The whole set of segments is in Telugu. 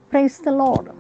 ప్రైస్ ద లార్డ్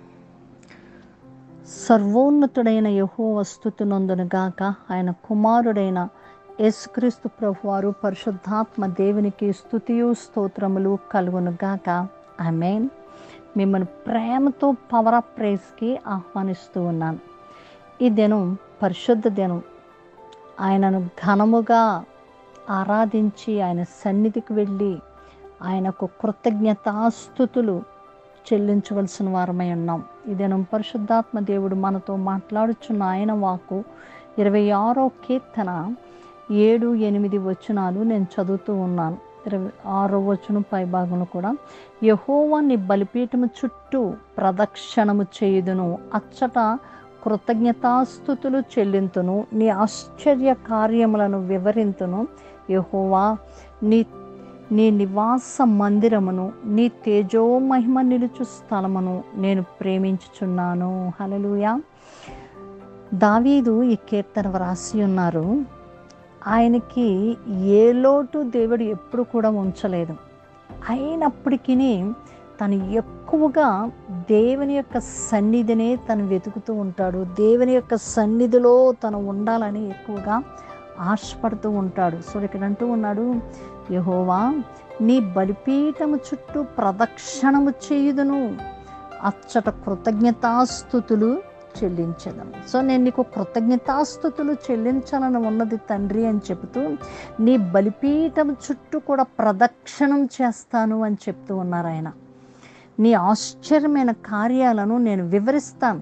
సర్వోన్నతుడైన యహో వస్తుతునందునుగాక ఆయన కుమారుడైన యేసుక్రీస్తు ప్రభువారు పరిశుద్ధాత్మ దేవునికి స్తుతియు స్తోత్రములు కలుగునుగాక ఆమెన్ మిమ్మల్ని ప్రేమతో పవర్ ఆఫ్ ప్రైజ్కి ఆహ్వానిస్తూ ఉన్నాను ఈ దినం పరిశుద్ధ దినం ఆయనను ఘనముగా ఆరాధించి ఆయన సన్నిధికి వెళ్ళి ఆయనకు కృతజ్ఞతాస్థుతులు చెల్లించవలసిన వారమై ఉన్నాం ఈ దినం పరిశుద్ధాత్మ దేవుడు మనతో మాట్లాడుచున్న ఆయన వాకు ఇరవై ఆరో కీర్తన ఏడు ఎనిమిది వచనాలు నేను చదువుతూ ఉన్నాను ఇరవై ఆరో వచనం పై భాగంలో కూడా యహోవా నీ బలిపీఠము చుట్టూ ప్రదక్షిణము చేయుదును అచ్చట కృతజ్ఞతాస్థుతులు చెల్లింతును నీ ఆశ్చర్య కార్యములను వివరింతును యహోవా నీ నీ నివాస మందిరమును నీ తేజో మహిమ నిలుచు స్థలమును నేను ప్రేమించుచున్నాను హలలుయా దావీదు ఈ కీర్తన వ్రాసి ఉన్నారు ఆయనకి ఏ లోటు దేవుడు ఎప్పుడు కూడా ఉంచలేదు అయినప్పటికీ తను ఎక్కువగా దేవుని యొక్క సన్నిధినే తను వెతుకుతూ ఉంటాడు దేవుని యొక్క సన్నిధిలో తను ఉండాలని ఎక్కువగా ఆశపడుతూ ఉంటాడు సో ఇక్కడ అంటూ ఉన్నాడు యహోవా నీ బలిపీఠము చుట్టూ ప్రదక్షిణము చేయుదును అచ్చట కృతజ్ఞతాస్థుతులు చెల్లించదను సో నేను నీకు కృతజ్ఞతాస్థుతులు చెల్లించాలని ఉన్నది తండ్రి అని చెబుతూ నీ బలిపీఠం చుట్టూ కూడా ప్రదక్షిణం చేస్తాను అని చెప్తూ ఉన్నారు ఆయన నీ ఆశ్చర్యమైన కార్యాలను నేను వివరిస్తాను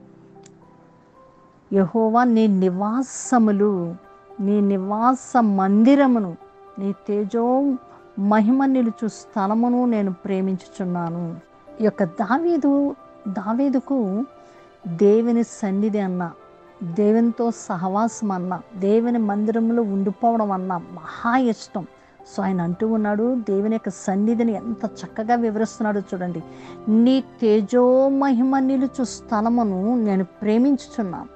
యహోవా నీ నివాసములు నీ నివాస మందిరమును నీ తేజో మహిమ నిలుచు స్థలమును నేను ప్రేమించుచున్నాను ఈ యొక్క దావీదు దావీదుకు దేవుని సన్నిధి అన్న దేవునితో సహవాసం అన్న దేవుని మందిరంలో ఉండిపోవడం అన్న మహా ఇష్టం సో ఆయన అంటూ ఉన్నాడు దేవుని యొక్క సన్నిధిని ఎంత చక్కగా వివరిస్తున్నాడో చూడండి నీ తేజో మహిమ నిలుచు స్థలమును నేను ప్రేమించుచున్నాను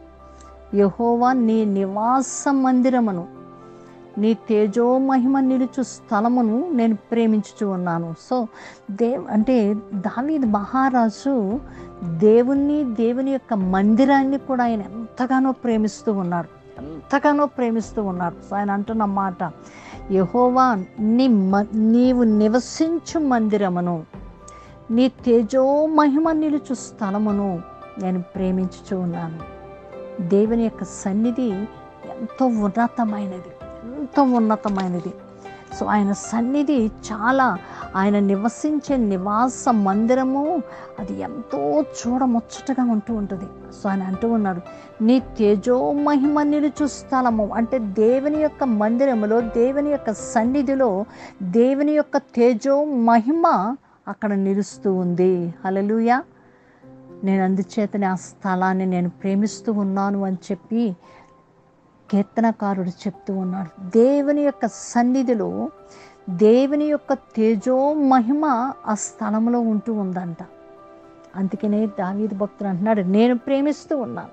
యహోవా నీ నివాస మందిరమును నీ తేజో మహిమ నిలుచు స్థలమును నేను ప్రేమించుచు ఉన్నాను సో దేవ్ అంటే దావీద్ మహారాజు దేవుణ్ణి దేవుని యొక్క మందిరాన్ని కూడా ఆయన ఎంతగానో ప్రేమిస్తూ ఉన్నాడు ఎంతగానో ప్రేమిస్తూ ఉన్నాడు సో ఆయన అంటున్న మాట యహోవా నీ మ నీవు నివసించు మందిరమును నీ తేజో మహిమ నిలుచు స్థలమును నేను ప్రేమించుచూ ఉన్నాను దేవుని యొక్క సన్నిధి ఎంతో ఉన్నతమైనది ఎంతో ఉన్నతమైనది సో ఆయన సన్నిధి చాలా ఆయన నివసించే నివాస మందిరము అది ఎంతో చూడముచ్చటగా ఉంటూ ఉంటుంది సో ఆయన అంటూ ఉన్నాడు నీ తేజో మహిమ నిలుచు స్థలము అంటే దేవుని యొక్క మందిరములో దేవుని యొక్క సన్నిధిలో దేవుని యొక్క తేజో మహిమ అక్కడ నిలుస్తూ ఉంది హలలుయా నేను అందుచేతనే ఆ స్థలాన్ని నేను ప్రేమిస్తూ ఉన్నాను అని చెప్పి కీర్తనకారుడు చెప్తూ ఉన్నాడు దేవుని యొక్క సన్నిధిలో దేవుని యొక్క తేజో మహిమ ఆ స్థలంలో ఉంటూ ఉందంట అందుకనే దావీదు భక్తుడు అంటున్నాడు నేను ప్రేమిస్తూ ఉన్నాను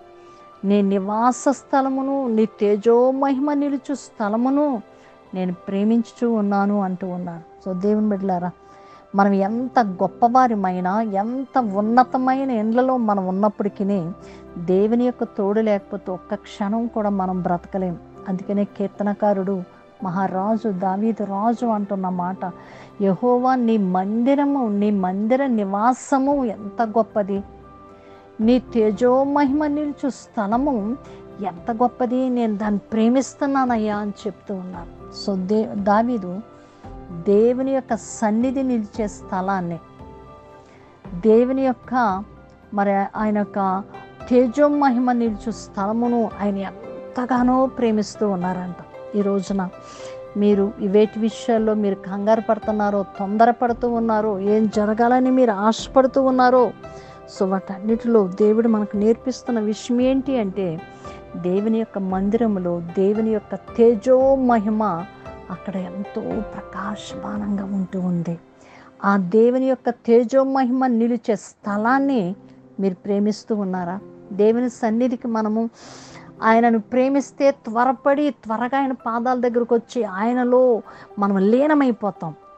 నీ నివాస స్థలమును నీ తేజో మహిమ నిలుచు స్థలమును నేను ప్రేమించుచూ ఉన్నాను అంటూ ఉన్నాడు సో దేవుని బిడ్డలారా మనం ఎంత గొప్పవారిమైనా ఎంత ఉన్నతమైన ఎండ్లలో మనం ఉన్నప్పటికీ దేవుని యొక్క తోడు లేకపోతే ఒక్క క్షణం కూడా మనం బ్రతకలేం అందుకనే కీర్తనకారుడు మహారాజు దావీదు రాజు అంటున్న మాట యహోవా నీ మందిరము నీ మందిర నివాసము ఎంత గొప్పది నీ తేజో మహిమ నిలుచు స్థలము ఎంత గొప్పది నేను దాన్ని ప్రేమిస్తున్నానయ్యా అని చెప్తూ ఉన్నాను సో దే దావీదు దేవుని యొక్క సన్నిధి నిలిచే స్థలాన్ని దేవుని యొక్క మరి ఆయన యొక్క తేజో మహిమ నిలుచు స్థలమును ఆయన ఎంతగానో ప్రేమిస్తూ ఉన్నారంట ఈ రోజున మీరు వేటి విషయాల్లో మీరు కంగారు పడుతున్నారో తొందరపడుతూ ఉన్నారో ఏం జరగాలని మీరు ఆశపడుతూ ఉన్నారో సో వాటన్నిటిలో దేవుడు మనకు నేర్పిస్తున్న విషయం ఏంటి అంటే దేవుని యొక్క మందిరములో దేవుని యొక్క తేజో మహిమ అక్కడ ఎంతో ప్రకాశమానంగా ఉంటూ ఉంది ఆ దేవుని యొక్క తేజో మహిమ నిలిచే స్థలాన్ని మీరు ప్రేమిస్తూ ఉన్నారా దేవుని సన్నిధికి మనము ఆయనను ప్రేమిస్తే త్వరపడి త్వరగా ఆయన పాదాల దగ్గరకు వచ్చి ఆయనలో మనం లీనమైపోతాం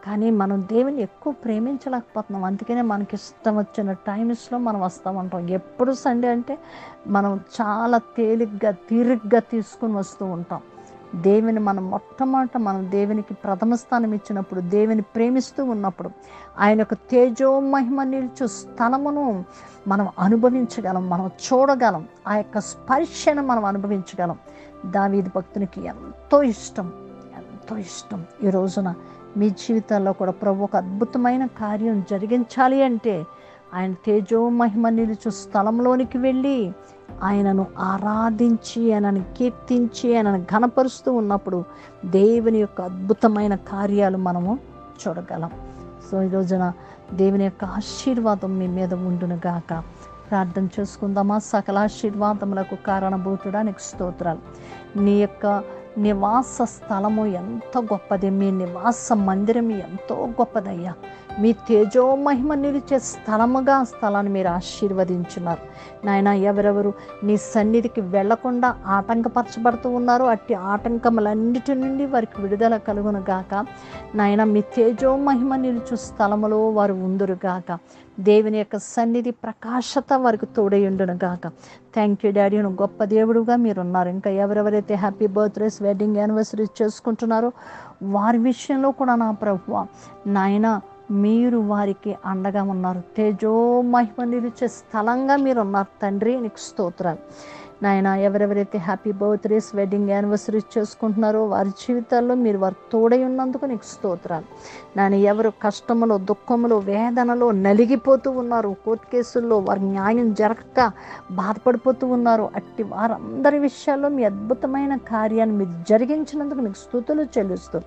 కానీ మనం దేవుని ఎక్కువ ప్రేమించలేకపోతున్నాం అందుకనే మనకి ఇష్టం వచ్చిన టైమ్స్లో మనం వస్తూ ఉంటాం ఎప్పుడు సండే అంటే మనం చాలా తేలిగ్గా తీరిగ్గా తీసుకుని వస్తూ ఉంటాం దేవుని మనం మొట్టమొదట మనం దేవునికి ప్రథమ స్థానం ఇచ్చినప్పుడు దేవుని ప్రేమిస్తూ ఉన్నప్పుడు ఆయన యొక్క తేజో మహిమ నిల్చు స్థలమును మనం అనుభవించగలం మనం చూడగలం ఆ యొక్క స్పర్శను మనం అనుభవించగలం దావీది భక్తునికి ఎంతో ఇష్టం ఎంతో ఇష్టం ఈ రోజున మీ జీవితాల్లో కూడా ప్రభు ఒక అద్భుతమైన కార్యం జరిగించాలి అంటే ఆయన తేజో మహిమ నిలుచు స్థలంలోనికి వెళ్ళి ఆయనను ఆరాధించి ఆయనను కీర్తించి ఆయనను ఘనపరుస్తూ ఉన్నప్పుడు దేవుని యొక్క అద్భుతమైన కార్యాలు మనము చూడగలం సో ఈ రోజున దేవుని యొక్క ఆశీర్వాదం మీ మీద ఉండును గాక ప్రార్థన చేసుకుందామా సకల ఆశీర్వాదములకు కారణభూతుడా నీకు స్తోత్రాలు నీ యొక్క నివాస స్థలము ఎంత గొప్పది మీ నివాస మందిరం ఎంతో గొప్పదయ్యా మీ తేజో మహిమ నిలిచే స్థలముగా ఆ స్థలాన్ని మీరు ఆశీర్వదించున్నారు నాయన ఎవరెవరు నీ సన్నిధికి వెళ్లకుండా ఆటంకపరచబడుతూ ఉన్నారో అట్టి ఆటంకములన్నిటి నుండి వారికి విడుదల కలుగును గాక నాయన మీ తేజో మహిమ నిలుచు స్థలములో వారు ఉందురు గాక దేవుని యొక్క సన్నిధి ప్రకాశత వారికి తోడయుండును గాక థ్యాంక్ యూ డాడీ నువ్వు గొప్ప దేవుడుగా మీరు ఉన్నారు ఇంకా ఎవరెవరైతే హ్యాపీ బర్త్డేస్ వెడ్డింగ్ యానివర్సరీస్ చేసుకుంటున్నారో వారి విషయంలో కూడా నా ప్రభు నాయన మీరు వారికి అండగా ఉన్నారు తేజో మహిమ నిలిచే స్థలంగా మీరు ఉన్నారు తండ్రి నీకు స్తోత్రాలు నాయన ఎవరెవరైతే హ్యాపీ బర్త్డేస్ వెడ్డింగ్ యానివర్సరీస్ చేసుకుంటున్నారో వారి జీవితాల్లో మీరు వారు తోడై ఉన్నందుకు నీకు స్తోత్రాలు నాయన ఎవరు కష్టములో దుఃఖములో వేదనలో నలిగిపోతూ ఉన్నారు కోర్టు కేసుల్లో వారి న్యాయం జరగక బాధపడిపోతూ ఉన్నారు అట్టి వారందరి విషయాల్లో మీ అద్భుతమైన కార్యాన్ని మీరు జరిగించినందుకు మీకు స్థుతులు చెల్లిస్తూ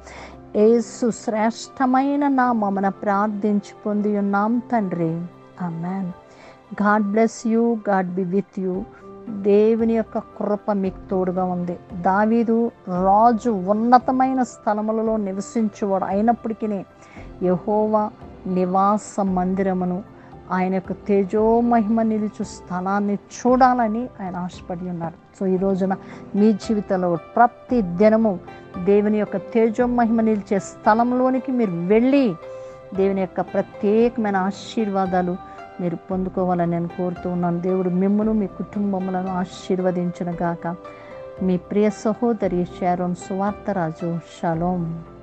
ఏసు శ్రేష్టమైన నామమున ప్రార్థించి పొంది ఉన్నాం తండ్రి amen God bless you God be with you దేవుని యొక్క కృప మీకు తోడుగా ఉంది దావీదు రాజు ఉన్నతమైన స్థలములలో నివసించువాడు అయినప్పటికీ యహోవా నివాస మందిరమును ఆయన యొక్క తేజో మహిమ నిలుచు స్థలాన్ని చూడాలని ఆయన ఆశపడి ఉన్నాడు సో ఈ రోజున మీ జీవితంలో ప్రతి దినము దేవుని యొక్క తేజో మహిమ నిలిచే స్థలంలోనికి మీరు వెళ్ళి దేవుని యొక్క ప్రత్యేకమైన ఆశీర్వాదాలు మీరు పొందుకోవాలని నేను కోరుతూ ఉన్నాను దేవుడు మిమ్మను మీ కుటుంబములను ఆశీర్వదించిన గాక మీ ప్రియ సహోదరి షారోన్ సువార్తరాజు షలోం